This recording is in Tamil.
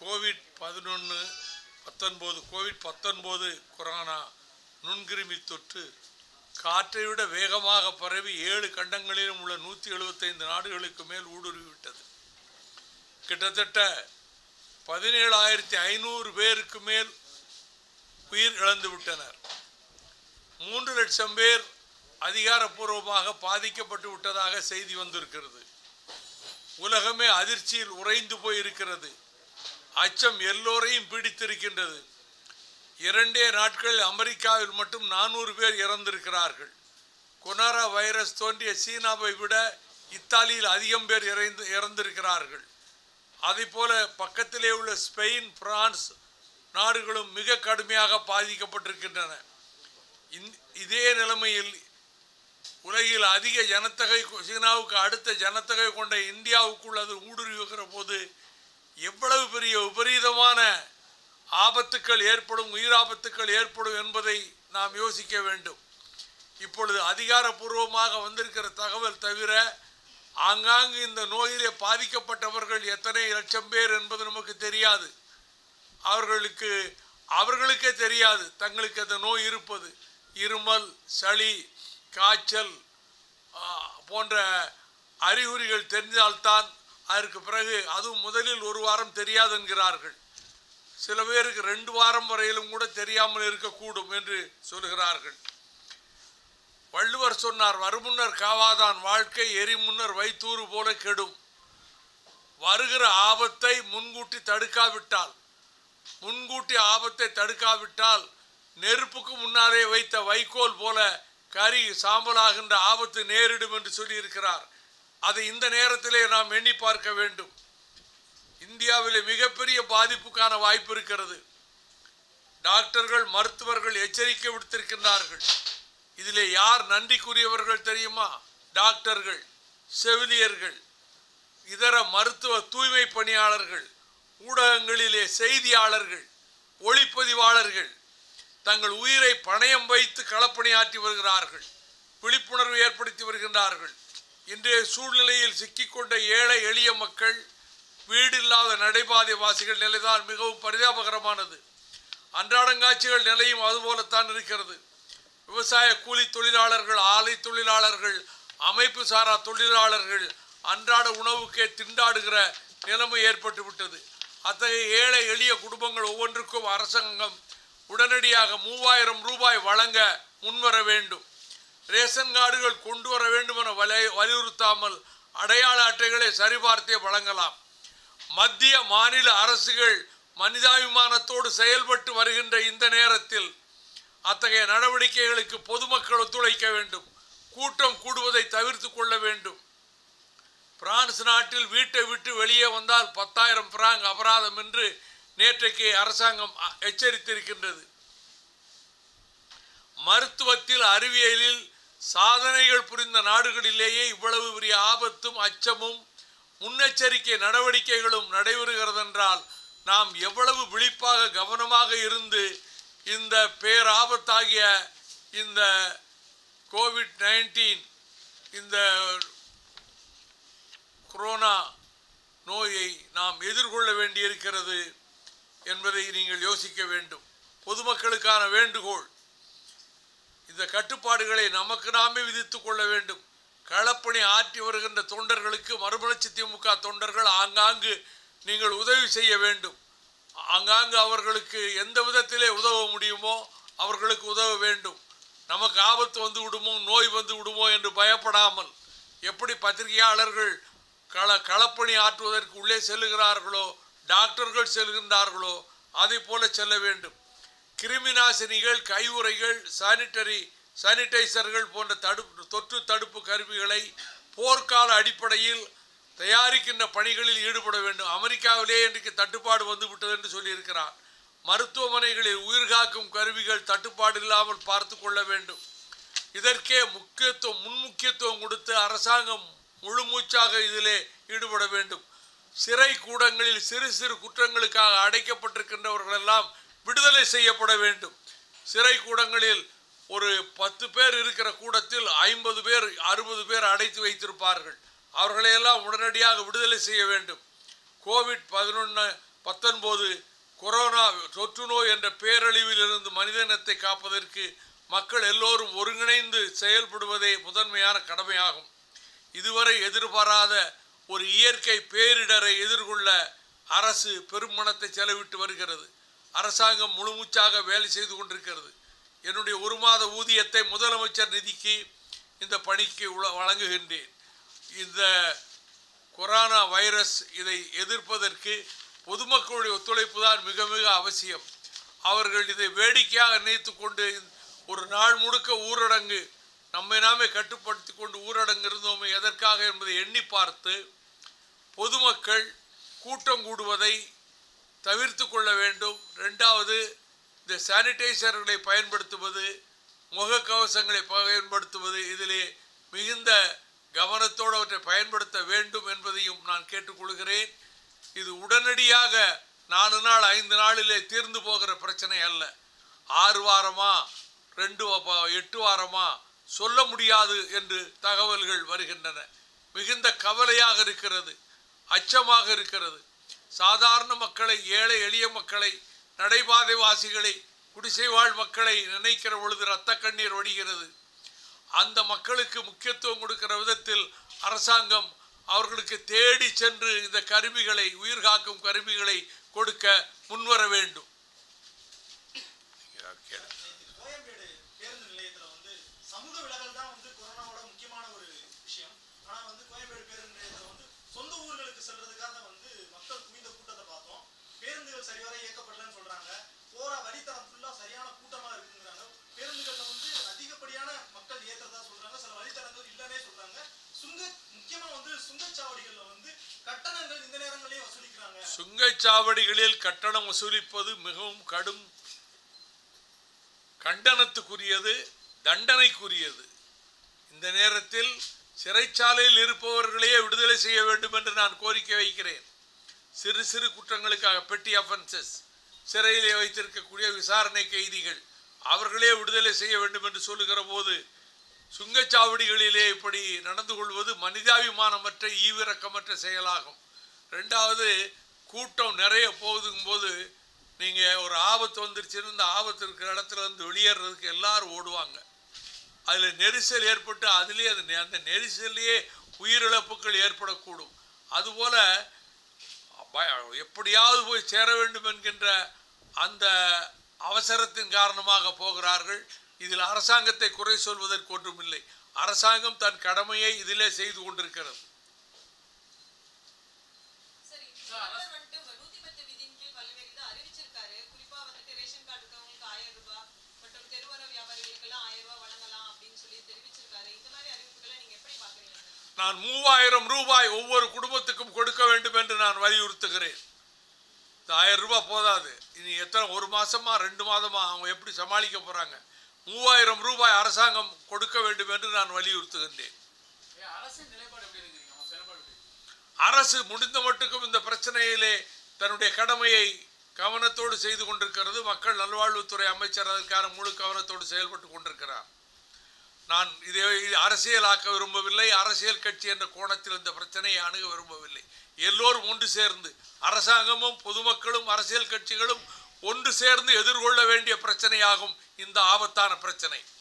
கோவிட் பதினொன்று பத்தொன்பது கோவிட் பத்தொன்பது கொரோனா நுண்கிருமி தொற்று காற்றை விட வேகமாக பரவி ஏழு கண்டங்களிலும் உள்ள நூற்றி எழுபத்தைந்து நாடுகளுக்கு மேல் ஊடுருவிவிட்டது கிட்டத்தட்ட பதினேழாயிரத்தி ஐநூறு பேருக்கு மேல் உயிர் இழந்து விட்டனர் மூன்று லட்சம் பேர் அதிகாரப்பூர்வமாக பாதிக்கப்பட்டு விட்டதாக செய்தி வந்திருக்கிறது உலகமே அதிர்ச்சியில் உறைந்து போயிருக்கிறது அச்சம் எல்லோரையும் பீடித்திருக்கின்றது இரண்டே நாட்களில் அமெரிக்காவில் மட்டும் நானூறு பேர் இறந்திருக்கிறார்கள் கொனாரா வைரஸ் தோன்றிய சீனாவை விட இத்தாலியில் அதிகம் பேர் இறந்து இறந்திருக்கிறார்கள் போல பக்கத்திலே உள்ள ஸ்பெயின் பிரான்ஸ் நாடுகளும் மிக கடுமையாக பாதிக்கப்பட்டிருக்கின்றன இந்த- இதே நிலைமையில் உலகில் அதிக ஜனத்தொகை கொ- சீனாவுக்கு அடுத்த ஜனத்தொகை கொண்ட இந்தியாவுக்குள் அது ஊடுருவுகிற போது எவ்வளவு பெரிய விபரீதமான ஆபத்துக்கள் ஏற்படும் உயிராபத்துக்கள் ஏற்படும் என்பதை நாம் யோசிக்க வேண்டும் இப்பொழுது அதிகாரப்பூர்வமாக வந்திருக்கிற தகவல் தவிர ஆங்காங்கு இந்த நோயிலே பாதிக்கப்பட்டவர்கள் எத்தனை லட்சம் பேர் என்பது நமக்கு தெரியாது அவர்களுக்கு அவர்களுக்கே தெரியாது தங்களுக்கு அந்த நோய் இருப்பது இருமல் சளி காய்ச்சல் ஆ, போன்ற அறிகுறிகள் தெரிந்தால்தான் அதற்கு பிறகு அதுவும் முதலில் ஒரு வாரம் தெரியாது என்கிறார்கள் சில பேருக்கு ரெண்டு வாரம் வரையிலும் கூட தெரியாமல் இருக்கக்கூடும் என்று சொல்கிறார்கள் வள்ளுவர் சொன்னார் வருமுன்னர் காவாதான் வாழ்க்கை எரி முன்னர் வைத்தூறு போல கெடும் வருகிற ஆபத்தை முன்கூட்டி தடுக்காவிட்டால் முன்கூட்டி ஆபத்தை தடுக்காவிட்டால் நெருப்புக்கு முன்னாலே வைத்த வைக்கோல் போல கரி சாம்பலாகின்ற ஆபத்து நேரிடும் என்று சொல்லியிருக்கிறார் அதை இந்த நேரத்திலே நாம் எண்ணி பார்க்க வேண்டும் இந்தியாவிலே மிகப்பெரிய பாதிப்புக்கான வாய்ப்பு இருக்கிறது டாக்டர்கள் மருத்துவர்கள் எச்சரிக்கை விடுத்திருக்கின்றார்கள் இதிலே யார் நன்றிக்குரியவர்கள் தெரியுமா டாக்டர்கள் செவிலியர்கள் இதர மருத்துவ தூய்மை பணியாளர்கள் ஊடகங்களிலே செய்தியாளர்கள் ஒளிப்பதிவாளர்கள் தங்கள் உயிரை பணயம் வைத்து களப்பணியாற்றி வருகிறார்கள் விழிப்புணர்வு ஏற்படுத்தி வருகின்றார்கள் இன்றைய சூழ்நிலையில் சிக்கிக்கொண்ட ஏழை எளிய மக்கள் வீடு இல்லாத நடைபாதை வாசிகள் நிலைதான் மிகவும் பரிதாபகரமானது அன்றாடங்காட்சிகள் நிலையும் அதுபோலத்தான் இருக்கிறது விவசாய கூலி தொழிலாளர்கள் ஆலை தொழிலாளர்கள் அமைப்பு சாரா தொழிலாளர்கள் அன்றாட உணவுக்கே திண்டாடுகிற நிலைமை ஏற்பட்டு விட்டது அத்தகைய ஏழை எளிய குடும்பங்கள் ஒவ்வொன்றுக்கும் அரசாங்கம் உடனடியாக மூவாயிரம் ரூபாய் வழங்க முன்வர வேண்டும் ரேஷன் கார்டுகள் கொண்டு வர வேண்டும் என வலை வலியுறுத்தாமல் அடையாள அட்டைகளை சரிபார்த்தே வழங்கலாம் மத்திய மாநில அரசுகள் மனிதாபிமானத்தோடு செயல்பட்டு வருகின்ற இந்த நேரத்தில் அத்தகைய நடவடிக்கைகளுக்கு பொதுமக்கள் ஒத்துழைக்க வேண்டும் கூட்டம் கூடுவதை தவிர்த்து கொள்ள வேண்டும் பிரான்ஸ் நாட்டில் வீட்டை விட்டு வெளியே வந்தால் பத்தாயிரம் பிராங்க் அபராதம் என்று நேற்றைக்கு அரசாங்கம் அ- எச்சரித்திருக்கின்றது மருத்துவத்தில் அறிவியலில் சாதனைகள் புரிந்த நாடுகளிலேயே இவ்வளவு பெரிய ஆபத்தும் அச்சமும் முன்னெச்சரிக்கை நடவடிக்கைகளும் நடைபெறுகிறதென்றால் நாம் எவ்வளவு விழிப்பாக கவனமாக இருந்து இந்த பேராபத்தாகிய இந்த கோவிட் நைன்டீன் இந்த கொரோனா நோயை நாம் எதிர்கொள்ள வேண்டியிருக்கிறது என்பதை நீங்கள் யோசிக்க வேண்டும் பொதுமக்களுக்கான வேண்டுகோள் இந்த கட்டுப்பாடுகளை நமக்கு நாமே விதித்துக் கொள்ள வேண்டும் களப்பணி ஆற்றி வருகின்ற தொண்டர்களுக்கு மறுமலர்ச்சி திமுக தொண்டர்கள் ஆங்காங்கு நீங்கள் உதவி செய்ய வேண்டும் ஆங்காங்கு அவர்களுக்கு எந்த விதத்திலே உதவ முடியுமோ அவர்களுக்கு உதவ வேண்டும் நமக்கு ஆபத்து வந்து விடுமோ நோய் வந்து விடுமோ என்று பயப்படாமல் எப்படி பத்திரிகையாளர்கள் கள களப்பணி ஆற்றுவதற்கு உள்ளே செல்லுகிறார்களோ டாக்டர்கள் செல்கின்றார்களோ அதை போல செல்ல வேண்டும் கிருமிநாசினிகள் கையுறைகள் சானிட்டரி சானிடைசர்கள் போன்ற தடுப்பு தொற்று தடுப்பு கருவிகளை போர்க்கால அடிப்படையில் தயாரிக்கின்ற பணிகளில் ஈடுபட வேண்டும் அமெரிக்காவிலே இன்றைக்கு தட்டுப்பாடு வந்து விட்டது என்று சொல்லியிருக்கிறார் மருத்துவமனைகளில் உயிர்காக்கும் கருவிகள் தட்டுப்பாடு இல்லாமல் பார்த்து கொள்ள வேண்டும் இதற்கே முக்கியத்துவம் முன் முக்கியத்துவம் கொடுத்து அரசாங்கம் முழுமூச்சாக இதிலே ஈடுபட வேண்டும் சிறை கூடங்களில் சிறு சிறு குற்றங்களுக்காக அடைக்கப்பட்டிருக்கின்றவர்கள் எல்லாம் விடுதலை செய்யப்பட வேண்டும் சிறை கூடங்களில் ஒரு பத்து பேர் இருக்கிற கூடத்தில் ஐம்பது பேர் அறுபது பேர் அடைத்து வைத்திருப்பார்கள் அவர்களையெல்லாம் உடனடியாக விடுதலை செய்ய வேண்டும் கோவிட் பதினொன்று பத்தொன்பது கொரோனா தொற்று நோய் என்ற பேரழிவிலிருந்து மனிதனத்தை காப்பதற்கு மக்கள் எல்லோரும் ஒருங்கிணைந்து செயல்படுவதே முதன்மையான கடமையாகும் இதுவரை எதிர்பாராத ஒரு இயற்கை பேரிடரை எதிர்கொள்ள அரசு பெருமணத்தை செலவிட்டு வருகிறது அரசாங்கம் முழுமூச்சாக வேலை செய்து கொண்டிருக்கிறது என்னுடைய ஒரு மாத ஊதியத்தை முதலமைச்சர் நிதிக்கு இந்த பணிக்கு உல- வழங்குகின்றேன் இந்த கொரோனா வைரஸ் இதை எதிர்ப்பதற்கு பொதுமக்களுடைய ஒத்துழைப்பு தான் மிக மிக அவசியம் அவர்கள் இதை வேடிக்கையாக நினைத்து கொண்டு ஒரு நாள் முழுக்க ஊரடங்கு நம்மை நாமே கட்டுப்படுத்தி கொண்டு ஊரடங்கு இருந்தோமே எதற்காக என்பதை எண்ணி பார்த்து பொதுமக்கள் கூட்டம் கூடுவதை தவிர்த்து கொள்ள வேண்டும் ரெண்டாவது இந்த சானிடைசர்களை பயன்படுத்துவது முகக்கவசங்களை பயன்படுத்துவது இதிலே மிகுந்த கவனத்தோடு அவற்றை பயன்படுத்த வேண்டும் என்பதையும் நான் கேட்டுக்கொள்கிறேன் இது உடனடியாக நாலு நாள் ஐந்து நாளிலே தீர்ந்து போகிற பிரச்சனை அல்ல ஆறு வாரமா ரெண்டு வா- எட்டு வாரமா சொல்ல முடியாது என்று தகவல்கள் வருகின்றன மிகுந்த கவலையாக இருக்கிறது அச்சமாக இருக்கிறது சாதாரண மக்களை ஏழை எளிய மக்களை நடைபாதை வாசிகளை குடிசை வாழ் மக்களை நினைக்கிற பொழுது இரத்த கண்ணீர் வடிகிறது அந்த மக்களுக்கு முக்கியத்துவம் கொடுக்கிற விதத்தில் அரசாங்கம் அவர்களுக்கு தேடி சென்று இந்த கருவிகளை உயிர் காக்கும் கருவிகளை கொடுக்க முன்வர வேண்டும் கோயம்பேடு பேருந்து நிலையத்துல வந்து சமூக விலகல் தான் வந்து கொரோனாவோட முக்கியமான ஒரு விஷயம் ஆனா வந்து கோயம்பேடு பேருந்து நிலையத்துல வந்து சொந்த ஊர்களுக்கு செல்றதுக்காக வந்து மக்கள் குவிந்த கூட்டத்தை பார்த்தோம் பேருந்துகள் சரிவர இயக்கப்படலன்னு சொல்றாங்க போற வழித்தடம் ஃபுல்லா சரியான கூட்டமா இருக்குங்கிறாங்க பேருந்துகள்ல வந்து அதிகப்படியான மக்கள் ஏத்துறதா சொல்றாங்க சில வழித்தடங்கள் இல்லனே சொல்றாங்க சுங்க முக்கியமா வந்து சுங்கச்சாவடிகள்ல வந்து கட்டணங்கள் இந்த நேரங்களையும் வசூலிக்கிறாங்க சுங்கச்சாவடிகளில் கட்டணம் வசூலிப்பது மிகவும் கடும் கண்டனத்துக்குரியது தண்டனைக்குரியது இந்த நேரத்தில் சிறைச்சாலையில் இருப்பவர்களையே விடுதலை செய்ய வேண்டும் என்று நான் கோரிக்கை வைக்கிறேன் சிறு சிறு குற்றங்களுக்காக பெட்டி அஃபென்சஸ் சிறையிலே வைத்திருக்கக்கூடிய விசாரணை கைதிகள் அவர்களே விடுதலை செய்ய வேண்டும் என்று சொல்லுகிற போது சுங்கச்சாவடிகளிலே இப்படி நடந்து கொள்வது மனிதாபிமானமற்ற ஈவிரக்கமற்ற செயலாகும் ரெண்டாவது கூட்டம் நிறைய போகுதுங்கும்போது நீங்கள் ஒரு ஆபத்து வந்துருச்சுன்னு இந்த ஆபத்து இருக்கிற இடத்துல இருந்து வெளியேறதுக்கு எல்லாரும் ஓடுவாங்க அதில் நெரிசல் ஏற்பட்டு அதுலேயே அது நெ- அந்த நெரிசல்லையே உயிரிழப்புகள் ஏற்படக்கூடும் அதுபோல் பய- எப்படியாவது போய் சேர வேண்டும் என்கின்ற அந்த அவசரத்தின் காரணமாக போகிறார்கள் இதில் அரசாங்கத்தை குறை சொல்வதற்கு ஒன்றுமில்லை அரசாங்கம் தன் கடமையை இதிலே செய்து கொண்டிருக்கிறது சரி முதல்வர் வந்துட்டு உங்க நூத்தி பத்து விதியின் கீழ் பல்வேறு இதை அறிவிச்சிருக்காரு குறிப்பா வந்துட்டு ரேஷன் கார்டு இருக்கவங்களுக்கு ஆயிரம் ரூபாய் மற்றும் தெருவோர வியாபாரிகளுக்கு எல்லாம் ஆயிரம் ரூபாய் வழங்கலாம் அப்படின்னு சொல்லி தெரிவிச்சிருக்காரு இந்த மாதிரி அறிவிப்புகளை நீங்க எப்படி பாக்குறீங்க நான் மூவாயிரம் ரூபாய் ஒவ்வொரு குடும்பத்துக்கும் கொடுக்க வேண்டும் என்று நான் வலியுறுத்துகிறேன் இந்த ஆயிரம் ரூபாய் போதாது இனி எத்தனை ஒரு மாசமா ரெண்டு மாதமா அவங்க எப்படி சமாளிக்க போறாங்க மூவாயிரம் ரூபாய் அரசாங்கம் கொடுக்க வேண்டும் என்று நான் வலியுறுத்துகின்றேன் ஏன் அரசின் நிலைப்பாடு எப்படி இருக்கிறீங்க அவங்க செயல்பாடு எப்படி அரசு முடிந்த மட்டுக்கும் இந்த பிரச்சனையிலே தன்னுடைய கடமையை கவனத்தோடு செய்து கொண்டிருக்கிறது மக்கள் நல்வாழ்வுத்துறை அமைச்சர் அதற்கான முழு கவனத்தோடு செயல்பட்டு கொண்டிருக்கிறார் நான் இதை அரசியலாக்க விரும்பவில்லை அரசியல் கட்சி என்ற கோணத்தில் இந்த பிரச்சனையை அணுக விரும்பவில்லை எல்லோரும் ஒன்று சேர்ந்து அரசாங்கமும் பொதுமக்களும் அரசியல் கட்சிகளும் ஒன்று சேர்ந்து எதிர்கொள்ள வேண்டிய பிரச்சனையாகும் இந்த ஆபத்தான பிரச்சனை